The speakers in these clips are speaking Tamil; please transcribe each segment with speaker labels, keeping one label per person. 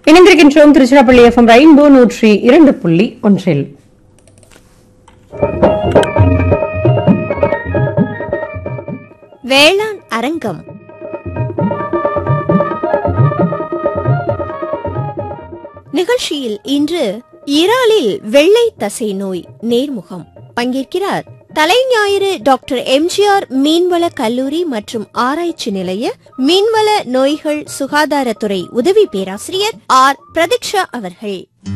Speaker 1: இணைந்திருக்கின்றோம் திருச்சிராப்பள்ளி எஃப்எம் ரெயின்போ நூற்றி இரண்டு புள்ளி ஒன்றில்
Speaker 2: வேளாண் அரங்கம் நிகழ்ச்சியில் இன்று இறாலில் வெள்ளை தசை நோய் நேர்முகம் பங்கேற்கிறார் தலைஞாயிறு டாக்டர் எம்ஜிஆர் மீன்வள கல்லூரி மற்றும் ஆராய்ச்சி நிலைய மீன்வள நோய்கள் சுகாதாரத்துறை உதவி பேராசிரியர் ஆர் பிரதீக்ஷா அவர்கள்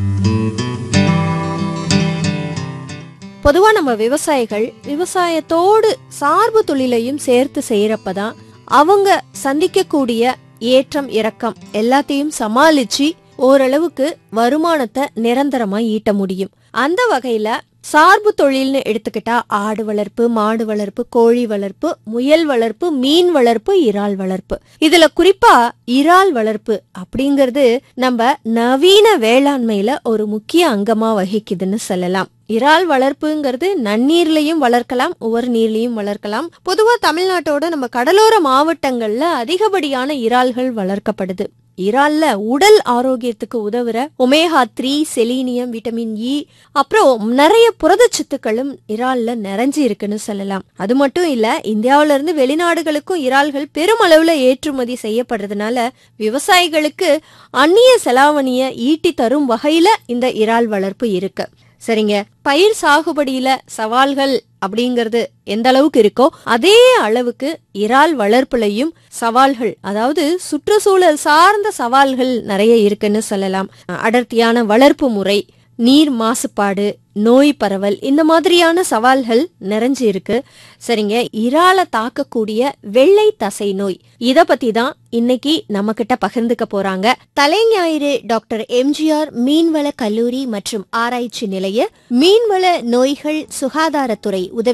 Speaker 2: பொதுவா நம்ம விவசாயிகள் விவசாயத்தோடு சார்பு தொழிலையும் சேர்த்து செய்யறப்பதான் அவங்க சந்திக்கக்கூடிய ஏற்றம் இறக்கம் எல்லாத்தையும் சமாளிச்சு ஓரளவுக்கு வருமானத்தை நிரந்தரமா ஈட்ட முடியும் அந்த வகையில சார்பு தொழில்னு எடுத்துக்கிட்டா ஆடு வளர்ப்பு மாடு வளர்ப்பு கோழி வளர்ப்பு முயல் வளர்ப்பு மீன் வளர்ப்பு இறால் வளர்ப்பு இதுல குறிப்பா இறால் வளர்ப்பு அப்படிங்கிறது நம்ம நவீன வேளாண்மையில ஒரு முக்கிய அங்கமா வகிக்குதுன்னு சொல்லலாம் இறால் வளர்ப்புங்கிறது நன்னீர்லயும் வளர்க்கலாம் உவர் நீர்லயும் வளர்க்கலாம் பொதுவா தமிழ்நாட்டோட நம்ம கடலோர மாவட்டங்கள்ல அதிகப்படியான இறால்கள் வளர்க்கப்படுது இறால்ல உடல் ஆரோக்கியத்துக்கு உதவுற omega three selenium vitamin E அப்புறம் நிறைய புரதச்சத்துக்களும் இறால்ல நிறைஞ்சு இருக்குன்னு சொல்லலாம் அது மட்டும் இல்ல இந்தியாவில இருந்து வெளிநாடுகளுக்கும் இறால்கள் பெருமளவுல ஏற்றுமதி செய்யப்படுறதுனால விவசாயிகளுக்கு அந்நிய செலாவணிய ஈட்டி தரும் வகையில இந்த இறால் வளர்ப்பு இருக்கு சரிங்க பயிர் சாகுபடியில சவால்கள் அப்படிங்கிறது எந்த அளவுக்கு இருக்கோ அதே அளவுக்கு இறால் வளர்ப்புலையும் சவால்கள் அதாவது சுற்றுச்சூழல் சார்ந்த சவால்கள் நிறைய இருக்குன்னு சொல்லலாம் அடர்த்தியான வளர்ப்பு முறை நீர் மாசுபாடு நோய் பரவல் இந்த மாதிரியான சவால்கள் நிறைஞ்சு இருக்கு சரிங்க இறால தாக்கக்கூடிய வெள்ளை தசை நோய் இத பத்தி தான் இன்னைக்கு நம்ம கிட்ட பகிர்ந்துக்க போறாங்க தலைஞாயிறு டாக்டர் எம்ஜிஆர் மீன்வள கல்லூரி மற்றும் ஆராய்ச்சி நிலைய மீன்வள நோய்கள் சுகாதாரத்துறை உதவி